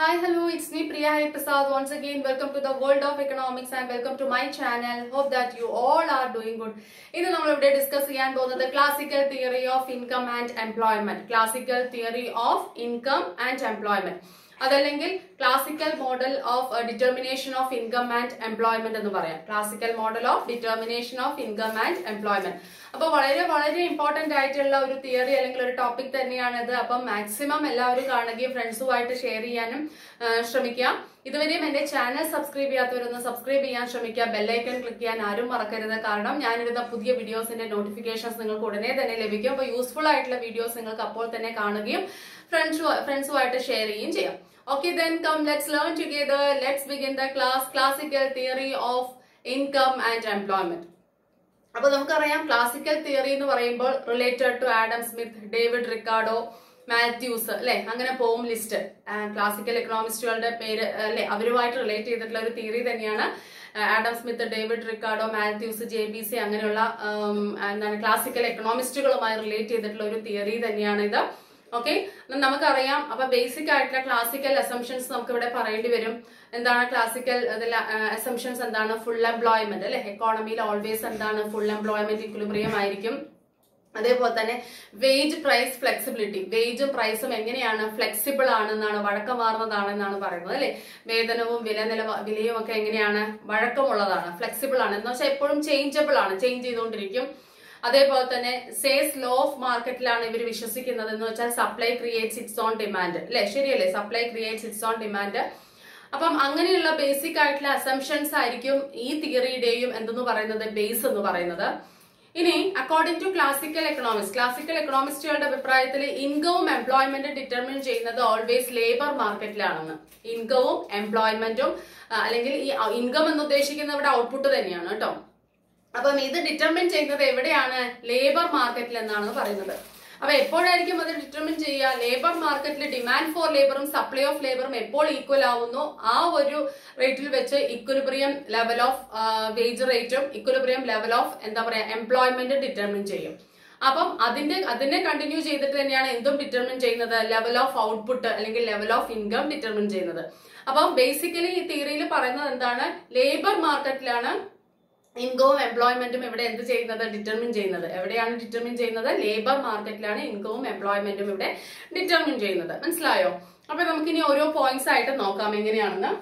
Hi, hello, it's me Priya Hai Prasad. Once again, welcome to the world of economics and welcome to my channel. Hope that you all are doing good. ഇന്ന് നമ്മൾ ഇവിടെ discuss ചെയ്യാൻ പോകുന്നത് classical theory of income and employment classical theory of income and employment അതല്ലെങ്കിൽ classical model of determination of income and employment എന്ന് പറയാം classical model of determination of income and employment അപ്പൊ വളരെ വളരെ ഇമ്പോർട്ടന്റ് ആയിട്ടുള്ള ഒരു തിയറി അല്ലെങ്കിൽ ഒരു ടോപ്പിക് തന്നെയാണിത് അപ്പം മാക്സിമം എല്ലാവരും കാണുകയും ഫ്രണ്ട്സുമായിട്ട് ഷെയർ ചെയ്യാനും ആ, ശ്രമിക്കുക ഇതുവരെയും എന്റെ ചാനൽ സബ്സ്ക്രൈബ് ചെയ്യാത്തവരൊന്ന് സബ്സ്ക്രൈബ് ചെയ്യാൻ ശ്രമിക്കുക ബെല്ലൈക്കൺ ക്ലിക്ക് ചെയ്യാൻ ആരും മറക്കരുത് കാരണം ഞാനിടുന്ന പുതിയ വീഡിയോസിന്റെ നോട്ടിഫിക്കേഷൻസ് നിങ്ങൾക്ക് ഉടനെ തന്നെ ലഭിക്കും അപ്പോൾ യൂസ്ഫുൾ ആയിട്ടുള്ള വീഡിയോസ് നിങ്ങൾക്ക് അപ്പോൾ തന്നെ കാണുകയും ഫ്രണ്ട്സ് ഫ്രണ്ട്സുമായിട്ട് ഷെയർ ചെയ്യുകയും ചെയ്യാം okay then come let's learn together let's begin the class classical theory of income and employment അപ്പൊ നമുക്കറിയാം ക്ലാസിക്കൽ തിയറി എന്ന് പറയുമ്പോൾ related to Adam Smith David Ricardo Malthus അല്ലെ അങ്ങനെ പോകും ലിസ്റ്റ് ക്ലാസിക്കൽ എക്കണോമിസ്റ്റുകളുടെ പേര് അല്ലെ അവരുമായിട്ട് റിലേറ്റ് ചെയ്തിട്ടുള്ള ഒരു തിയറി തന്നെയാണ് Adam Smith David Ricardo Malthus J B C അങ്ങനെയുള്ള ഉം, എന്താണ് ക്ലാസിക്കൽ എക്കണോമിസ്റ്റുകളുമായി റിലേറ്റ് ചെയ്തിട്ടുള്ള ഒരു തിയറി തന്നെയാണ് ഇത് ഓക്കെ നമുക്കറിയാം അപ്പൊ ബേസിക് ആയിട്ടുള്ള ക്ലാസിക്കൽ അസംഷൻസ് നമുക്ക് ഇവിടെ പറയേണ്ടി വരും എന്താണ് ക്ലാസിക്കൽ അസംഷൻസ് എന്താണ് ഫുൾ എംപ്ലോയ്മെന്റ് അല്ലെ എക്കോണമിയിൽ ഓൾവേസ് എന്താണ് ഫുൾ എംപ്ലോയ്മെന്റ് ഇക്വിലിബ്രിയം ആയിരിക്കും അതേപോലെ തന്നെ വേജ് പ്രൈസ് ഫ്ലെക്സിബിലിറ്റി വേജും പ്രൈസും എങ്ങനെയാണ് ഫ്ലെക്സിബിൾ ആണെന്നാണ് വഴക്കമാർന്നതാണെന്നാണ് പറയുന്നത് അല്ലെ വേതനവും വില നില വിലയും ഒക്കെ എങ്ങനെയാണ് വഴക്കമുള്ളതാണ് ഫ്ലെക്സിബിൾ ആണ് എന്ന് വെച്ചാൽ എപ്പോഴും ചേഞ്ചബിൾ ആണ് ചേഞ്ച് ചെയ്തുകൊണ്ടിരിക്കും അതേപോലെ തന്നെ സേസ് ലോ ഓഫ് മാർക്കറ്റിലാണ് ഇവർ വിശ്വസിക്കുന്നത് എന്ന് വെച്ചാൽ supply creates its own demand അല്ലെ ശരിയല്ലേ supply creates its own demand അപ്പം അങ്ങനെയുള്ള ബേസിക് ആയിട്ടുള്ള അസംഷൻസ് ആയിരിക്കും ഈ തിയറിയുടെയും എന്തെന്ന് പറയുന്നത് ബേസ് എന്ന് പറയുന്നത് ഇനി according to classical economics classical എക്കണോമിസ്റ്റുകളുടെ അഭിപ്രായത്തിൽ ഇൻകവും എംപ്ലോയ്മെന്റും ഡിറ്റർമിൻ ചെയ്യുന്നത് ഓൾവേസ് ലേബർ മാർക്കറ്റിലാണെന്ന് ഇൻകവും എംപ്ലോയ്മെന്റും അല്ലെങ്കിൽ ഈ ഇൻകം എന്ന് ഉദ്ദേശിക്കുന്നത് ഇവിടെ ഔട്ട്പുട്ട് തന്നെയാണ് കേട്ടോ അപ്പം ഇത് ഡിറ്റർമിൻ ചെയ്യുന്നത് എവിടെയാണ് ലേബർ മാർക്കറ്റിൽ എന്നാണ് പറയുന്നത് അപ്പൊ എപ്പോഴായിരിക്കും അത് ഡിറ്റർമിൻ ചെയ്യുക ലേബർ മാർക്കറ്റിൽ ഡിമാൻഡ് ഫോർ ലേബറും സപ്ലൈ ഓഫ് ലേബറും എപ്പോൾ ഈക്വൽ ആവുന്നു ആ ഒരു റേറ്റിൽ വെച്ച് ഇക്വലിബ്രിയം ലെവൽ ഓഫ് വേജ് റേറ്റും ഇക്വലിബ്രിയം ലെവൽ ഓഫ് എന്താ പറയാ എംപ്ലോയ്മെന്റ് ഡിറ്റർമിൻ ചെയ്യും അപ്പം അതിന്റെ അതിനെ കണ്ടിന്യൂ ചെയ്തിട്ട് തന്നെയാണ് എന്തും ഡിറ്റർമിൻ ചെയ്യുന്നത് ലെവൽ ഓഫ് ഔട്ട്പുട്ട് അല്ലെങ്കിൽ ലെവൽ ഓഫ് ഇൻകം ഡിറ്റർമിൻ ചെയ്യുന്നത് അപ്പം ബേസിക്കലി ഈ തിയറിയിൽ പറയുന്നത് എന്താണ് ലേബർ മാർക്കറ്റിലാണ് ഇൻകവും എംപ്ലോയ്മെന്റും ഇവിടെ എന്ത് ചെയ്യുന്നത് ഡിറ്റർമിൻ ചെയ്യുന്നത് എവിടെയാണ് ഡിറ്റർമിൻ ചെയ്യുന്നത് ലേബർ മാർക്കറ്റിലാണ് ഇൻകവും എംപ്ലോയ്മെന്റും ഇവിടെ ഡിറ്റർമിൻ ചെയ്യുന്നത് മനസ്സിലായോ അപ്പൊ നമുക്ക് ഇനി ഓരോ പോയിന്റ്സ് ആയിട്ട് നോക്കാം എങ്ങനെയാണെന്ന്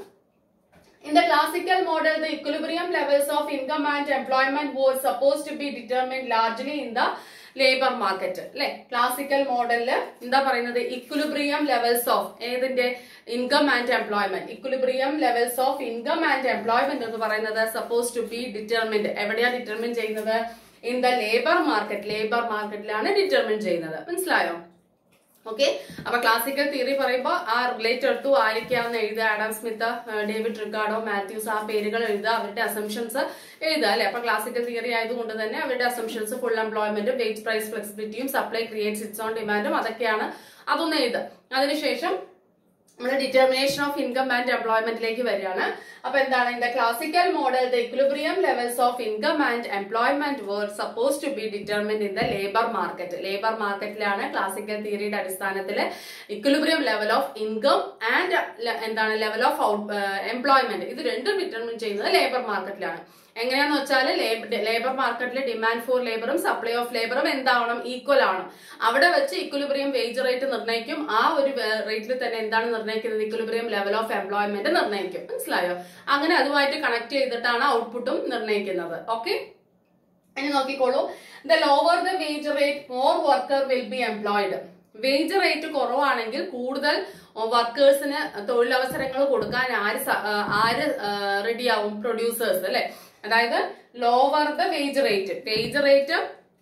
In the classical model, the equilibrium levels of income and employment were supposed to be determined largely in the labour market അല്ലെ ക്ലാസിക്കൽ മോഡലില് എന്താ പറയുന്നത് ഇക്വിലിബ്രിയം ലെവൽസ് ഓഫ് ഏതിന്റെ income and employment equilibrium levels of income and employment എന്ന് പറയുന്നത് suppose to be determined എവിടെയാ determine ചെയ്യുന്നത് in the labour market labour മാർക്കറ്റിലാണ് ഡിറ്റർമിൻ ചെയ്യുന്നത് മനസ്സിലായോ ഓക്കെ അപ്പൊ ക്ലാസിക്കൽ തിയറി പറയുമ്പോൾ ആ റിലേറ്റ് എടുത്തു ആരൊക്കെയാണെന്ന് എഴുതുക Adam Smith David Ricardo Malthus ആ പേരുകൾ എഴുതുക അവരുടെ അസംഷൻസ് എഴുതുക അല്ലെ അപ്പൊ ക്ലാസിക്കൽ തിയറി ആയതുകൊണ്ട് തന്നെ അവരുടെ അസംഷൻസ് ഫുൾ എംപ്ലോയ്മെന്റും വെയിറ്റ് പ്രൈസ് ഫ്ലെക്സിബിലിറ്റിയും സപ്ലൈ ക്രിയേറ്റ്സ് ഇറ്റ്സ് ഓൺ ഡിമാൻഡും അതൊക്കെയാണ് അതൊന്ന് എഴുതുക അതിനുശേഷം നമ്മുടെ ഡിറ്റർമിനേഷൻ ഓഫ് ഇൻകം ആൻഡ് എംപ്ലോയ്മെന്റിലേക്ക് വരികയാണ് അപ്പൊ എന്താണ് in the classical model the equilibrium levels of income and employment where suppose to be determined in the labour market labour മാർക്കറ്റിലാണ് ക്ലാസിക്കൽ തിയറിയുടെ അടിസ്ഥാനത്തിൽ equilibrium level of income and എന്താണ് level of employment ഇത് രണ്ടും ഡിറ്റർമിൻ ചെയ്യുന്നത് labour മാർക്കറ്റിലാണ് എങ്ങനെയാന്ന് വെച്ചാൽ labour മാർക്കറ്റിൽ ഡിമാൻഡ് ഫോർ ലേബറും സപ്ലൈ ഓഫ് ലേബറും എന്താവണം ഈക്വൽ ആണ് അവിടെ വെച്ച് ഇക്വലിബ്രിയം വേജ് റേറ്റ് നിർണ്ണയിക്കും ആ ഒരു റേറ്റിൽ തന്നെ എന്താണ് നിർണ്ണയിക്കുന്നത് ഇക്വലിബ്രിയം ലെവൽ ഓഫ് എംപ്ലോയ്മെന്റ് നിർണ്ണയിക്കും മനസ്സിലായോ അങ്ങനെ അതുമായിട്ട് കണക്ട് ചെയ്തിട്ടാണ് ഔട്ട്പുട്ടും നിർണ്ണയിക്കുന്നത് ഓക്കെ ഇനി നോക്കിക്കോളൂ the lower the wage rate more worker will be employed wage rate കുറവാണെങ്കിൽ കൂടുതൽ വർക്കേഴ്സിന് തൊഴിലവസരങ്ങൾ കൊടുക്കാൻ ആര് സ- ആ, ആര് റെഡിയാവും പ്രൊഡ്യൂസേഴ്സ് അല്ലെ അതായത് lower the wage rate wage rate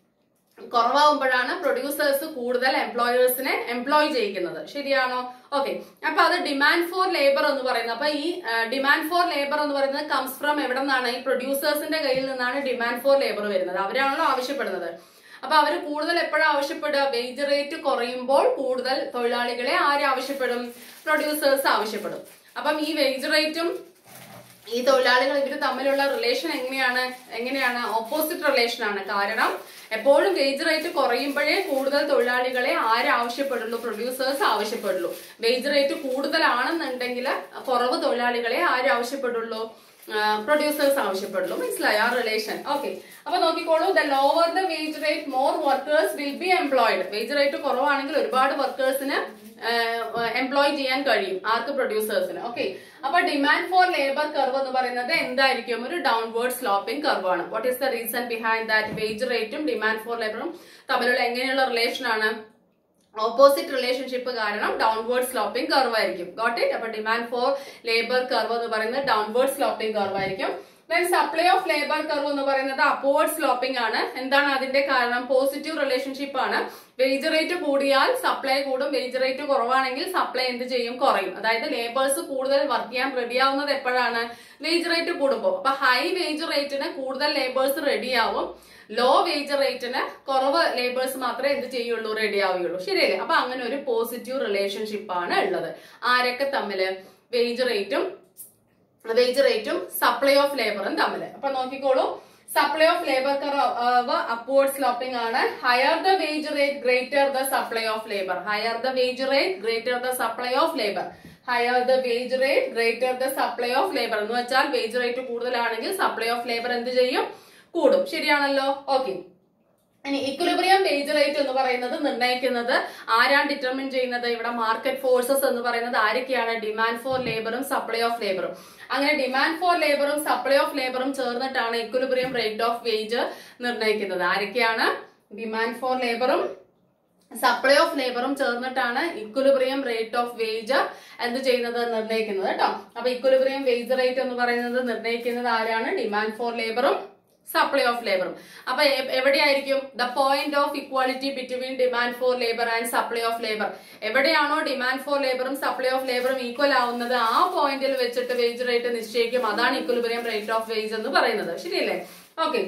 കുറവാകുമ്പോഴാണ് പ്രൊഡ്യൂസേഴ്സ് കൂടുതൽ എംപ്ലോയേഴ്സിനെ എംപ്ലോയ് ചെയ്യിക്കുന്നത് ശരിയാണോ ഓക്കെ അപ്പൊ അത് ഡിമാൻഡ് ഫോർ ലേബർ എന്ന് പറയുന്നത് അപ്പൊ ഈ ഡിമാൻഡ് ഫോർ ലേബർ എന്ന് പറയുന്നത് കംസ് ഫ്രം എവിടെ നിന്നാണ് ഈ പ്രൊഡ്യൂസേഴ്സിന്റെ കയ്യിൽ നിന്നാണ് ഡിമാൻഡ് ഫോർ ലേബർ വരുന്നത് അവരാണല്ലോ ആവശ്യപ്പെടുന്നത് അപ്പൊ അവർ കൂടുതൽ എപ്പോഴാണ് ആവശ്യപ്പെടുക വേജ് റേറ്റ് കുറയുമ്പോൾ കൂടുതൽ തൊഴിലാളികളെ ആര് ആവശ്യപ്പെടും പ്രൊഡ്യൂസേഴ്സ് ആവശ്യപ്പെടും അപ്പം ഈ വേജ് റേറ്റും ഈ തൊഴിലാളികൾ ഇവർ തമ്മിലുള്ള റിലേഷൻ എങ്ങനെയാണ് എങ്ങനെയാണ് ഓപ്പോസിറ്റ് റിലേഷൻ ആണ് കാരണം എപ്പോഴും വേജ് റേറ്റ് കുറയുമ്പോഴേ കൂടുതൽ തൊഴിലാളികളെ ആര് ആവശ്യപ്പെടുള്ളൂ പ്രൊഡ്യൂസേഴ്സ് ആവശ്യപ്പെടുള്ളൂ വേജ് റേറ്റ് കൂടുതലാണെന്നുണ്ടെങ്കിൽ കുറവ് തൊഴിലാളികളെ ആര് ആവശ്യപ്പെടുള്ളൂ പ്രൊഡ്യൂസേഴ്സ് ആവശ്യപ്പെടുള്ളൂ മനസ്സിലായോ ആ റിലേഷൻ ഓക്കെ അപ്പൊ നോക്കിക്കോളൂ the lower the wage rate more workers will be employed wage rate കുറവാണെങ്കിൽ ഒരുപാട് വർക്കേഴ്സിന് എംപ്ലോയ് ചെയ്യാൻ കഴിയും ആർക്ക് പ്രൊഡ്യൂസേഴ്സിന് ഓക്കെ അപ്പൊ ഡിമാൻഡ് ഫോർ ലേബർ കർവ് എന്ന് പറയുന്നത് എന്തായിരിക്കും ഒരു ഡൗൺവേർഡ് സ്ലോപ്പിംഗ് കർവ് ആണ് what is the reason behind that wage റേറ്റും ഡിമാൻഡ് ഫോർ ലേബറും തമ്മിലുള്ള എങ്ങനെയുള്ള റിലേഷൻ ആണ് ഓപ്പോസിറ്റ് റിലേഷൻഷിപ്പ് കാരണം ഡൗൺവേർഡ് സ്ലോപ്പിംഗ് കർവ് ആയിരിക്കും ഗോട്ട് ഇറ്റ് അപ്പൊ ഡിമാൻഡ് ഫോർ ലേബർ കർവ് എന്ന് പറയുന്നത് ഡൗൺവേർഡ് സ്ലോപ്പിംഗ് കർവ് ആയിരിക്കും then supply of labour curve എന്ന് പറയുന്നത് അപ്വേർഡ് സ്ലോപ്പിംഗ് ആണ് എന്താണ് അതിന്റെ കാരണം പോസിറ്റീവ് റിലേഷൻഷിപ്പ് ആണ് വേജ് റേറ്റ് കൂടിയാൽ സപ്ലൈ കൂടും വേജ് റേറ്റ് കുറവാണെങ്കിൽ സപ്ലൈ എന്ത് ചെയ്യും കുറയും അതായത് ലേബേഴ്സ് കൂടുതൽ വർക്ക് ചെയ്യാൻ റെഡി ആവുന്നത് എപ്പോഴാണ് വേജ് റേറ്റ് കൂടുമ്പോൾ അപ്പൊ ഹൈ വേജ് റേറ്റിന് കൂടുതൽ ലേബേഴ്സ് റെഡിയാവും ലോ വേജ് റേറ്റിന് കുറവ് ലേബേഴ്സ് മാത്രമേ എന്ത് ചെയ്യുള്ളൂ റെഡി ആവുകയുള്ളൂ ശരിയല്ലേ അപ്പൊ അങ്ങനെ ഒരു പോസിറ്റീവ് റിലേഷൻഷിപ്പ് ആണ് ഉള്ളത് ആരൊക്കെ തമ്മില് വേജ് റേറ്റും വേജ് റേറ്റും സപ്ലൈ ഓഫ് ലേബറും തമ്മിൽ അപ്പൊ നോക്കിക്കോളൂ supply of labour curve upward sloping ആണ് higher the wage rate greater the supply of labour higher the wage rate greater the supply of labour higher the wage rate greater the supply of labour എന്ന് വെച്ചാൽ wage rate കൂടുതലാണെങ്കിൽ supply of labour എന്ത് ചെയ്യും കൂടും ശരിയാണല്ലോ okay ഇനി equilibrium wage rate എന്ന് പറയുന്നത് നിർണ്ണയിക്കുന്നത് ആരാണ് ഡിറ്റർമിൻ ചെയ്യുന്നത് ഇവിടെ മാർക്കറ്റ് ഫോഴ്സസ് എന്ന് പറയുന്നത് ആരൊക്കെയാണ് ഡിമാൻഡ് ഫോർ ലേബറും സപ്ലൈ ഓഫ് ലേബറും അങ്ങനെ ഡിമാൻഡ് ഫോർ ലേബറും സപ്ലൈ ഓഫ് ലേബറും ചേർന്നിട്ടാണ് ഇക്വിലിബ്രിയം റേറ്റ് ഓഫ് വേജ് നിർണ്ണയിക്കുന്നത് ആരൊക്കെയാണ് ഡിമാൻഡ് ഫോർ ലേബറും സപ്ലൈ ഓഫ് ലേബറും ചേർന്നിട്ടാണ് ഇക്വിലിബ്രിയം റേറ്റ് ഓഫ് വേജ് എന്ത് ചെയ്യുന്നത് നിർണ്ണയിക്കുന്നത് കേട്ടോ അപ്പൊ ഇക്വിലിബ്രിയം വേജ് റേറ്റ് എന്ന് പറയുന്നത് നിർണ്ണയിക്കുന്നത് ആരാണ് ഡിമാൻഡ് ഫോർ ലേബറും സപ്ലൈ ഓഫ് ലേബറും അപ്പൊ എ- എവിടെയായിരിക്കും the point of equality between demand for labour and supply of labour എവിടെയാണോ ഡിമാൻഡ് ഫോർ ലേബറും സപ്ലൈ ഓഫ് ലേബറും ഈക്വൽ ആവുന്നത് ആ പോയിന്റിൽ വെച്ചിട്ട് വേജ് റേറ്റ് നിശ്ചയിക്കും അതാണ് ഇക്വലിബ്രിയം റേറ്റ് ഓഫ് വേജ് എന്ന് പറയുന്നത് ശരിയല്ലേ ഓക്കെ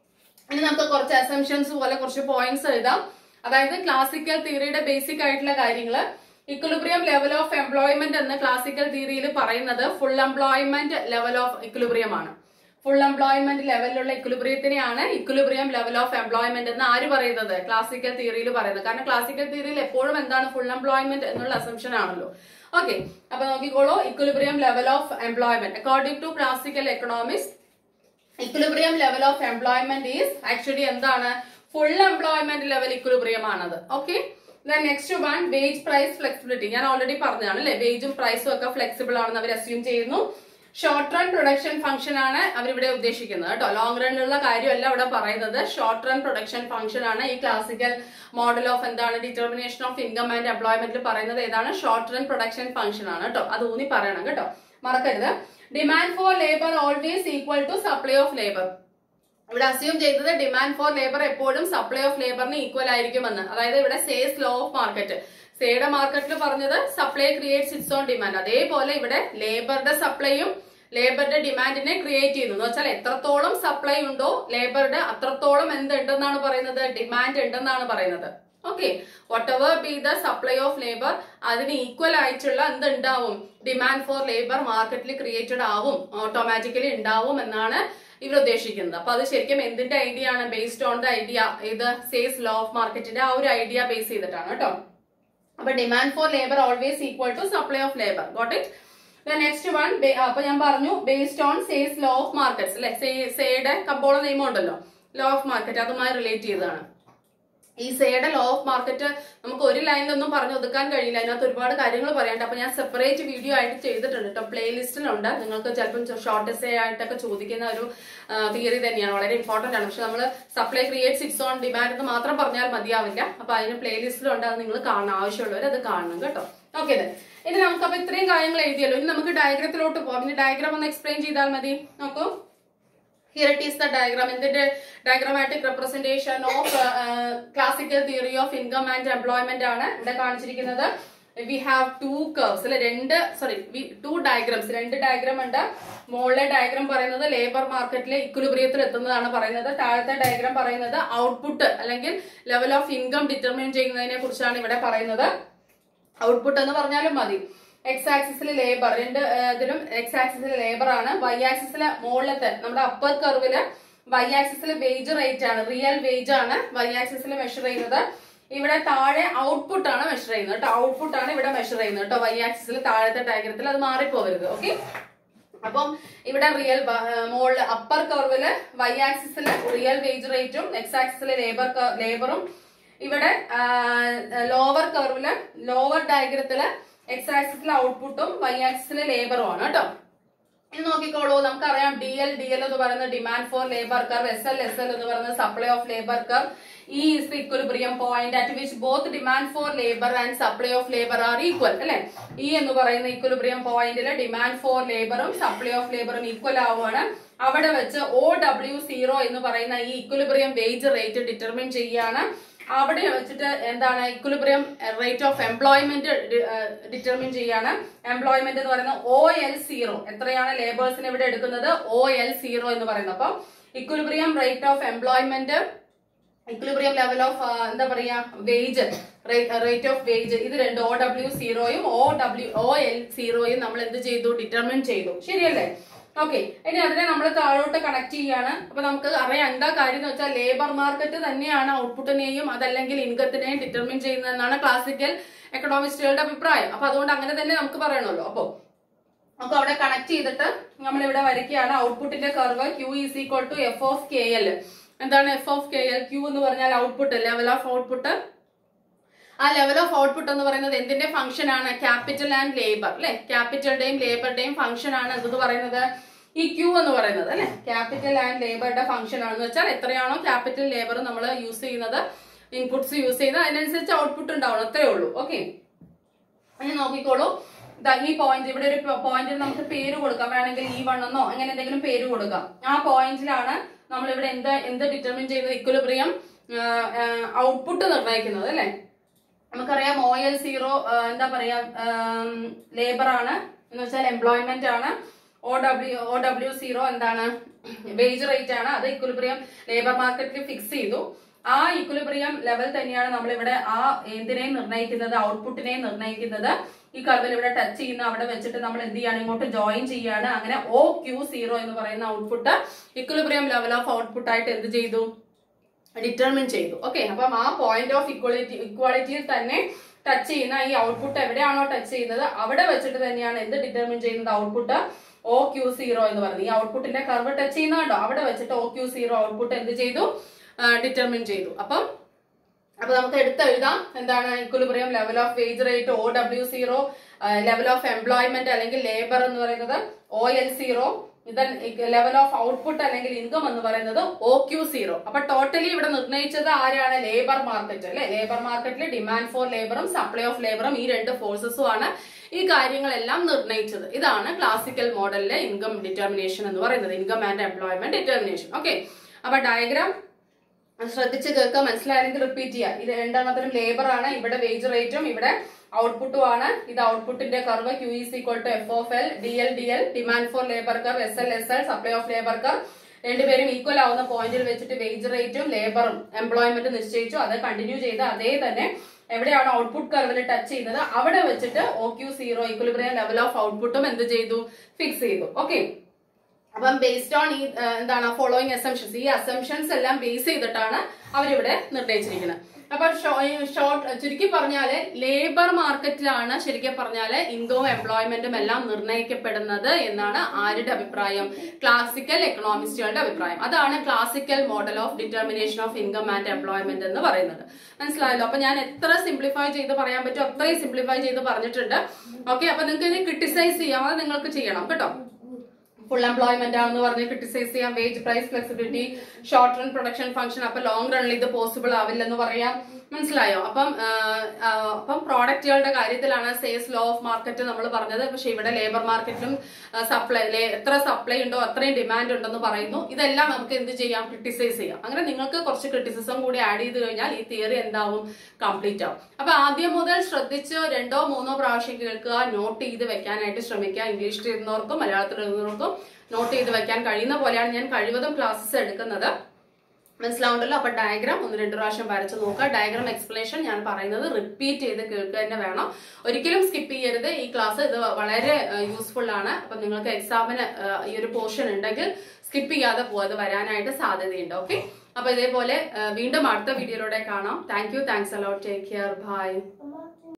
ഇനി നമുക്ക് കുറച്ച് അസംഷൻസ് പോലെ കുറച്ച് പോയിന്റ്സ് എഴുതാം അതായത് ക്ലാസിക്കൽ തിയറിയുടെ ബേസിക് ആയിട്ടുള്ള കാര്യങ്ങള് ഇക്വലിബ്രിയം ലെവൽ ഓഫ് എംപ്ലോയ്മെന്റ് എന്ന് ക്ലാസിക്കൽ തിയറിയിൽ പറയുന്നത് full employment level of equilibrium ആണ് ഫുൾ എംപ്ലോയ്മെന്റ് ലെവലിലുള്ള ഇക്വലിബ്രിയത്തിനെയാണ് ഇക്വലിബ്രിയം ലെവൽ ഓഫ് എംപ്ലോയ്മെന്റ് എന്ന് ആര് പറയുന്നത് ക്ലാസിക്കൽ തിയറിയിൽ പറയുന്നത് കാരണം ക്ലാസിക്കൽ തിയറിയിൽ എപ്പോഴും എന്താണ് ഫുൾ എംപ്ലോയ്മെന്റ് എന്നുള്ള അസംഷൻ ആണല്ലോ ഓക്കെ അപ്പൊ നോക്കിക്കോളൂ equilibrium level of employment according to classical economics equilibrium level of employment is actually എന്താണ് ഫുൾ എംപ്ലോയ്മെന്റ് ലെവൽ ഇക്വിലിബ്രിയം ആണത് okay next one wage price flexibility ഞാൻ ഓൾറെഡി പറഞ്ഞതാണ് അല്ലെ വേജും പ്രൈസും ഒക്കെ ഫ്ലെക്സിബിൾ ആണെന്ന് അവർ അസ്യൂം ചെയ്യുന്നു ഷോർട്ട് റൺ പ്രൊഡക്ഷൻ ഫംഗ്ഷൻ ആണ് അവരിവിടെ ഉദ്ദേശിക്കുന്നത് കേട്ടോ ലോങ് റണ്ണിലുള്ള കാര്യമല്ല ഇവിടെ പറയുന്നത് ഷോർട്ട് റൺ പ്രൊഡക്ഷൻ ഫംഗ്ഷൻ ആണ് ഈ ക്ലാസിക്കൽ മോഡൽ ഓഫ് എന്താണ് ഡിറ്റർമിനേഷൻ ഓഫ് ഇൻകം ആൻഡ് എംപ്ലോയ്മെന്റിൽ പറയുന്നത് ഏതാണ് ഷോർട്ട് റൺ പ്രൊഡക്ഷൻ ഫംഗ്ഷൻ ആണ് കേട്ടോ അത് ഊന്നി പറയണം കേട്ടോ മറക്കരുത് demand for labour always equal to supply of labour ഇവിടെ അസ്യൂം ചെയ്തത് ഡിമാൻഡ് ഫോർ ലേബർ എപ്പോഴും സപ്ലൈ ഓഫ് ലേബറിന് ഈക്വൽ ആയിരിക്കുമെന്ന് അതായത് ഇവിടെ സേസ് ലോ ഓഫ് മാർക്കറ്റ് സേയുടെ മാർക്കറ്റിൽ പറഞ്ഞത് supply creates its own demand അതേപോലെ ഇവിടെ ലേബറുടെ സപ്ലൈയും ലേബറുടെ ഡിമാൻഡിനെ ക്രിയേറ്റ് ചെയ്യുന്നു എന്ന് വെച്ചാൽ എത്രത്തോളം സപ്ലൈ ഉണ്ടോ ലേബറുടെ അത്രത്തോളം എന്തുണ്ടെന്നാണ് പറയുന്നത് ഡിമാൻഡ് ഉണ്ടെന്നാണ് പറയുന്നത് okay whatever be the supply of labour അതിന് ഈക്വൽ ആയിട്ടുള്ള എന്തുണ്ടാവും ഡിമാൻഡ് ഫോർ ലേബർ മാർക്കറ്റിൽ ക്രിയേറ്റഡ് ആവും ഓട്ടോമാറ്റിക്കലി ഉണ്ടാവും എന്നാണ് ഇവർ ഉദ്ദേശിക്കുന്നത് അപ്പൊ അത് ശരിക്കും എന്തിന്റെ ഐഡിയ ആണ് ബേസ്ഡ് ഓൺ ദ ഐഡിയ ഇത് സേസ് ലോ ഓഫ് മാർക്കറ്റിന്റെ ആ ഒരു ഐഡിയ ബേസ് ചെയ്തിട്ടാണ് കേട്ടോ അപ്പൊ demand for labour always equal to supply of labour got it next one അപ്പൊ ഞാൻ പറഞ്ഞു based on says law of markets അല്ലെ സേയുടെ കമ്പോള നിയമം ഉണ്ടല്ലോ ലോ ഓഫ് മാർക്കറ്റ് അതുമായി റിലേറ്റ് ചെയ്തതാണ് ഈ സേയുടെ ലോ ഓഫ് മാർക്കറ്റ് നമുക്ക് ഒരു ലൈനിലൊന്നും പറഞ്ഞു ഒതുക്കാൻ കഴിയില്ല അതിനകത്ത് ഒരുപാട് കാര്യങ്ങൾ പറയാനുണ്ട് അപ്പൊ ഞാൻ സെപ്പറേറ്റ് വീഡിയോ ആയിട്ട് ചെയ്തിട്ടുണ്ട് കേട്ടോ പ്ലേലിസ്റ്റിലുണ്ട് നിങ്ങൾക്ക് ചിലപ്പം ഷോർട്ട് എസ്സേ ആയിട്ടൊക്കെ ചോദിക്കുന്ന ഒരു തിയറി തന്നെയാണ് വളരെ ഇമ്പോർട്ടന്റ് ആണ് പക്ഷെ നമ്മൾ സപ്ലൈ ക്രിയേറ്റ് സിക്സ് ഓൺ ഡിമാൻഡ് എന്ന് മാത്രം പറഞ്ഞാൽ മതിയാവില്ല അപ്പൊ അതിന് പ്ലേലിസ്റ്റിലുണ്ട് അത് നിങ്ങൾ കാണണം ആവശ്യമുള്ളവർ അത് കാണണം കേട്ടോ ഓക്കെ ഇനി നമുക്ക് അപ്പൊ ഇത്രയും കാര്യങ്ങൾ എഴുതിയല്ലോ ഇനി നമുക്ക് ഡയഗ്രത്തിലോട്ട് പോകാം ഇനി ഡയഗ്രാം ഒന്ന് എക്സ്പ്ലെയിൻ ചെയ്താൽ മതി നോക്കൂ here it is the diagram എന്തിന്റെ diagrammatic representation of classical theory of income and employment ആണ് ഇവിടെ കാണിച്ചിരിക്കുന്നത് വി ഹാവ് ടു കർവ്സ് അല്ലെ രണ്ട് സോറി ടു ഡയഗ്രാംസ് രണ്ട് ഡയഗ്രാം ഉണ്ട് മുകളിലെ ഡയഗ്രാം പറയുന്നത് ലേബർ മാർക്കറ്റിലെ ഇക്വലിബ്രിയത്തിൽ എത്തുന്നതാണ് പറയുന്നത് താഴത്തെ ഡയഗ്രാം പറയുന്നത് ഔട്ട്പുട്ട് അല്ലെങ്കിൽ ലെവൽ ഓഫ് ഇൻകം ഡിറ്റർമിൻ ചെയ്യുന്നതിനെ കുറിച്ചാണ് ഇവിടെ പറയുന്നത് ഔട്ട്പുട്ട് എന്ന് പറഞ്ഞാലും മതി എക്സ് ആക്സിസിൽ ലേബർ രണ്ട് ഏഹ്, ഇതിലും എക്സ് ആക്സിസിൽ ലേബർ ആണ് വൈ ആക്സിസിലെ മുകളിലത്തെ നമ്മുടെ അപ്പർ കർവില് വൈ ആക്സിസിൽ വേജ് റേറ്റ് ആണ് റിയൽ വേജ് ആണ് വൈ ആക്സിസിൽ മെഷർ ചെയ്യുന്നത് ഇവിടെ താഴെ ഔട്ട്പുട്ട് ആണ് മെഷർ ചെയ്യുന്നത് കേട്ടോ ഔട്ട്പുട്ട് ആണ് ഇവിടെ മെഷർ ചെയ്യുന്നത് കേട്ടോ വൈ ആക്സിസിൽ താഴത്തെ ഡയഗ്രത്തിൽ അത് മാറിപ്പോകരുത് ഓക്കെ അപ്പം ഇവിടെ റിയൽ മോളില് അപ്പർ കർവില് വൈ ആക്സിസിൽ റിയൽ വേജ് റേറ്റും എക്സ് ആക്സിസിൽ ലേബർ ലേബറും ഇവിടെ ലോവർ കർവില് ലോവർ ഡയഗ്രത്തില് എക്സ് ആക്സിസിലെ ഔട്ട്പുട്ടും വൈ ആക്സിസിലെ ലേബറും ആണ് കേട്ടോ ഇത് നോക്കിക്കോളൂ നമുക്കറിയാം ഡി എൽ ഡി എൽ എന്ന് പറയുന്നത് demand for labour curve S L S L എന്ന് പറയുന്നത് supply of labour curve E is equilibrium point at which both demand for labour and supply of labour are equal അല്ലെ E എന്ന് പറയുന്ന equilibrium പോയിന്റിൽ demand for ലേബറും supply of ലേബറും equal ആവുകയാണ് അവിടെ വെച്ച് ഒ ഡബ്ല്യു സീറോ എന്ന് പറയുന്ന ഈ ഇക്വലിബ്രിയം വേജ് റേറ്റ് ഡിറ്റർമിൻ ചെയ്യുകയാണ് അവിടെ വെച്ചിട്ട് എന്താണ് equilibrium rate of employment determine ചെയ്യാണ് എംപ്ലോയ്മെന്റ് എന്ന് പറയുന്നത് ഒ എൽ സീറോ എത്രയാണ് ലേബേഴ്സിന് ഇവിടെ എടുക്കുന്നത് ഒ എൽ സീറോ എന്ന് പറയുന്നത് അപ്പം equilibrium rate of employment equilibrium level of എന്താ പറയാ വേജ് റേറ്റ് ഓഫ് വേജ് ഇത് രണ്ട് ഒ ഡബ്ല്യു സീറോയും ഒ ഡബ്ല്യു ഒ എൽ സീറോയും നമ്മൾ എന്ത് ചെയ്തു ഡിറ്റർമിൻ ചെയ്തു ശരിയല്ലേ ഓക്കെ ഇനി അതിനെ നമ്മൾ താഴോട്ട് കണക്ട് ചെയ്യാണ് അപ്പൊ നമുക്ക് അറിയാം എന്താ കാര്യം എന്ന് വെച്ചാൽ ലേബർ മാർക്കറ്റ് തന്നെയാണ് ഔട്ട്പുട്ടിനെയും അതല്ലെങ്കിൽ ഇൻകത്തിനെയും ഡിറ്റർമിൻ ചെയ്യുന്നതെന്നാണ് ക്ലാസിക്കൽ എക്കണോമിസ്റ്റുകളുടെ അഭിപ്രായം അപ്പൊ അതുകൊണ്ട് അങ്ങനെ തന്നെ നമുക്ക് പറയണമല്ലോ അപ്പൊ നമുക്ക് അവിടെ കണക്ട് ചെയ്തിട്ട് നമ്മൾ ഇവിടെ വരയ്ക്കുകയാണ് ഔട്ട്പുട്ടിന്റെ curve Q is equal to F of K L എന്താണ് F of K L Q എന്ന് പറഞ്ഞാൽ ഔട്ട്പുട്ട് ലെവൽ ഓഫ് ഔട്ട്പുട്ട് ആ ലെവൽ ഓഫ് ഔട്ട്പുട്ട് എന്ന് പറയുന്നത് എന്തിന്റെ ഫംഗ്ഷൻ ആണ് ക്യാപിറ്റൽ ആൻഡ് ലേബർ അല്ലെ ക്യാപിറ്റലിന്റെയും ലേബറുടെയും ഫംഗ്ഷൻ ആണ് എന്ത് പറയുന്നത് ഈ ക്യൂ എന്ന് പറയുന്നത് അല്ലെ ക്യാപിറ്റൽ ആൻഡ് ലേബറുടെ ഫംഗ്ഷൻ ആണെന്ന് വെച്ചാൽ എത്രയാണോ ക്യാപിറ്റൽ ലേബർ നമ്മൾ യൂസ് ചെയ്യുന്നത് ഇൻപുട്സ് യൂസ് ചെയ്യുന്നത് അതിനനുസരിച്ച് ഔട്ട്പുട്ട് ഉണ്ടാവണം അത്രേ ഉള്ളൂ ഓക്കെ ഇനി നോക്കിക്കോളൂ ദാ ഈ പോയിന്റ് ഇവിടെ ഒരു പോയിന്റിൽ നമുക്ക് പേര് കൊടുക്കാം വേണമെങ്കിൽ ഈ വൺ എന്നോ അങ്ങനെ എന്തെങ്കിലും പേര് കൊടുക്കാം ആ പോയിന്റിലാണ് നമ്മൾ ഇവിടെ എന്ത് എന്ത് ഡിറ്റർമിൻ ചെയ്യുന്നത് ഇക്വലിബ്രിയം ഔട്ട്പുട്ട് നിർണ്ണയിക്കുന്നത് അല്ലെ നമുക്കറിയാം ഒ എൽ സീറോ എന്താ പറയാ ലേബർ ആണ് എന്ന് വെച്ചാൽ എംപ്ലോയ്മെന്റ് ആണ് O W O W zero എന്താണ് വേജ് റേറ്റ് ആണ് അത് ഇക്വലിബ്രിയം ലേബർ മാർക്കറ്റിൽ ഫിക്സ് ചെയ്തു ആ ഇക്വലിബ്രിയം ലെവൽ തന്നെയാണ് നമ്മളിവിടെ ആ എന്തിനേയും നിർണ്ണയിക്കുന്നത് ഔട്ട്പുട്ടിനെയും നിർണ്ണയിക്കുന്നത് ഈ കർവിൽ ഇവിടെ ടച്ച് ചെയ്യുന്ന അവിടെ വെച്ചിട്ട് നമ്മൾ എന്ത് ചെയ്യാണ് ഇങ്ങോട്ട് ജോയിൻ ചെയ്യാണ് അങ്ങനെ ഒ ക്യൂ സീറോ എന്ന് പറയുന്ന output equilibrium level of output ആയിട്ട് എന്ത് ചെയ്തു ഡിറ്റർമിൻ ചെയ്തു ഓക്കെ അപ്പം ആ പോയിന്റ് ഓഫ് ഇക്വാളിറ്റി ഇക്വാളിറ്റിയിൽ തന്നെ ടച്ച് ചെയ്യുന്ന ഈ ഔട്ട്പുട്ട് എവിടെയാണോ ടച്ച് ചെയ്യുന്നത് അവിടെ വെച്ചിട്ട് തന്നെയാണ് എന്ത് ഡിറ്റർമിൻ ചെയ്യുന്നത് ഔട്ട്പുട്ട് ഒ ക്യൂ സീറോ എന്ന് പറയുന്നത് ഈ ഔട്ട്പുട്ടിന്റെ കർവ് ടച്ച് ചെയ്യുന്ന കണ്ടോ അവിടെ വെച്ചിട്ട് ഒ ക്യൂ സീറോ ഔട്ട്പുട്ട് എന്ത് ചെയ്തു ഡിറ്റർമിൻ ചെയ്തു അപ്പം അപ്പൊ നമുക്ക് എടുത്തെഴുതാം എന്താണ് equilibrium level of wage rate O W zero level of employment അല്ലെങ്കിൽ ലേബർ എന്ന് പറയുന്നത് ഒ എൽ സീറോ ഇതൻ ലെവൽ ഓഫ് ഔട്ട്പുട്ട് അല്ലെങ്കിൽ ഇൻകം എന്ന് പറയുന്നത് ഒ ക്യു സീറോ അപ്പൊ ടോട്ടലി ഇവിടെ നിർണ്ണയിച്ചത് ആരാണ് ലേബർ മാർക്കറ്റ് അല്ലെ ലേബർ മാർക്കറ്റിൽ ഡിമാൻഡ് ഫോർ ലേബറും സപ്ലൈ ഓഫ് ലേബറും ഈ രണ്ട് ഫോഴ്സസും ആണ് ഈ കാര്യങ്ങളെല്ലാം നിർണ്ണയിച്ചത് ഇതാണ് ക്ലാസിക്കൽ മോഡലിലെ ഇൻകം ഡിറ്റർമിനേഷൻ എന്ന് പറയുന്നത് income and employment determination okay അപ്പൊ ഡയഗ്രാം ശ്രദ്ധിച്ച് കേൾക്കുക മനസ്സിലായെങ്കിൽ റിപ്പീറ്റ് ചെയ്യുക ഇത് രണ്ടെണ്ണത്തിനും ലേബർ ആണ് ഇവിടെ വേജ് റേറ്റും ഇവിടെ ഔട്ട്പുട്ടും ആണ് ഇത് ഔട്ട്പുട്ടിന്റെ curve Q is equal to F of L D L D L demand for labour curve S L S L supply of labour curve രണ്ടുപേരും ഈക്വൽ ആവുന്ന പോയിന്റിൽ വെച്ചിട്ട് വേജ് റേറ്റും ലേബറും എംപ്ലോയ്മെന്റ് നിശ്ചയിച്ചു അത് കണ്ടിന്യൂ ചെയ്ത് അതേ തന്നെ എവിടെയാണ് ഔട്ട്പുട്ട് കർവിൽ ടച്ച് ചെയ്യുന്നത് അവിടെ വെച്ചിട്ട് O Q zero equilibrium level of ഔട്ട്പുട്ടും എന്ത് ചെയ്തു ഫിക്സ് ചെയ്തു ഓക്കെ അപ്പം ബേസ്ഡ് ഓൺ ഈ ഏഹ്, എന്താണ് ഫോളോയിങ് അസംഷൻസ് ഈ അസംഷൻസ് എല്ലാം ബേസ് ചെയ്തിട്ടാണ് അവരിവിടെ നിർണ്ണയിച്ചിരിക്കുന്നത് അപ്പൊ ഷോർട്ട് ചുരുക്കി പറഞ്ഞാല് ലേബർ മാർക്കറ്റിലാണ് ശരിക്കും പറഞ്ഞാല് ഇൻകവും എംപ്ലോയ്മെന്റും എല്ലാം നിർണ്ണയിക്കപ്പെടുന്നത് എന്നാണ് ആരുടെ അഭിപ്രായം ക്ലാസിക്കൽ എക്കണോമിസ്റ്റുകളുടെ അഭിപ്രായം അതാണ് classical model of determination of income and employment എന്ന് പറയുന്നത് മനസ്സിലായല്ലോ അപ്പൊ ഞാൻ എത്ര സിംപ്ലിഫൈ ചെയ്ത് പറയാൻ പറ്റും അത്രയും സിംപ്ലിഫൈ ചെയ്ത് പറഞ്ഞിട്ടുണ്ട് ഓക്കെ അപ്പൊ നിങ്ങൾക്ക് ഇത് ക്രിട്ടിസൈസ് ചെയ്യാം അത് നിങ്ങൾക്ക് ചെയ്യണം കേട്ടോ ഫുൾ എംപ്ലോയ്മെന്റ് ആണെന്ന് പറഞ്ഞ് ക്രിട്ടിസൈസ് ചെയ്യാം wage price flexibility short run production function അപ്പൊ ലോങ് റണ്ണിൽ ഇത് പോസിബിൾ ആവില്ലെന്ന് പറയാം മനസ്സിലായോ അപ്പം ആ, ആ, അപ്പം പ്രോഡക്റ്റുകളുടെ കാര്യത്തിലാണ് സെയിൽസ് ലോ ഓഫ് മാർക്കറ്റ് നമ്മൾ പറഞ്ഞത് പക്ഷെ ഇവിടെ ലേബർ മാർക്കറ്റിലും സപ്ലൈ എത്ര സപ്ലൈ ഉണ്ടോ അത്രയും ഡിമാൻഡ് ഉണ്ടെന്ന് പറയുന്നു ഇതെല്ലാം നമുക്ക് എന്ത് ചെയ്യാം ക്രിട്ടിസൈസ് ചെയ്യാം അങ്ങനെ നിങ്ങൾക്ക് കുറച്ച് ക്രിറ്റിസിസം കൂടി ആഡ് ചെയ്ത് കഴിഞ്ഞാൽ ഈ തിയറി എന്താവും കംപ്ലീറ്റ് ആവും അപ്പൊ ആദ്യം മുതൽ ശ്രദ്ധിച്ച് രണ്ടോ മൂന്നോ പ്രാവശ്യം കേൾക്കുക നോട്ട് ചെയ്ത് വെക്കാനായിട്ട് ശ്രമിക്കുക ഇംഗ്ലീഷിൽ ഇരുന്നവർക്കും മലയാളത്തിൽ ഇരുന്നവർക്കും നോട്ട് ചെയ്ത് വെക്കാൻ കഴിയുന്ന പോലെയാണ് ഞാൻ കഴിവതും ക്ലാസ്സസ് എടുക്കുന്നത് മനസ്സിലാവുണ്ടല്ലോ അപ്പൊ ഡയഗ്രാം ഒന്ന് രണ്ട് പ്രാവശ്യം വരച്ച് നോക്കുക ഡയഗ്രാം എക്സ്പ്ലനേഷൻ ഞാൻ പറയുന്നത് റിപ്പീറ്റ് ചെയ്ത് കേൾക്കുക തന്നെ വേണം ഒരിക്കലും സ്കിപ്പ് ചെയ്യരുത് ഈ ക്ലാസ് ഇത് വളരെ യൂസ്ഫുൾ ആണ് അപ്പൊ നിങ്ങൾക്ക് എക്സാമിന് ഈ ഒരു പോർഷൻ ഉണ്ടെങ്കിൽ സ്കിപ്പ് ചെയ്യാതെ പോവാതെ വരാനായിട്ട് സാധ്യതയുണ്ട് ഓക്കെ അപ്പൊ ഇതേപോലെ ആ, വീണ്ടും അടുത്ത വീഡിയോയിലൂടെ കാണാം thank you thanks a lot take care bye അമ്മ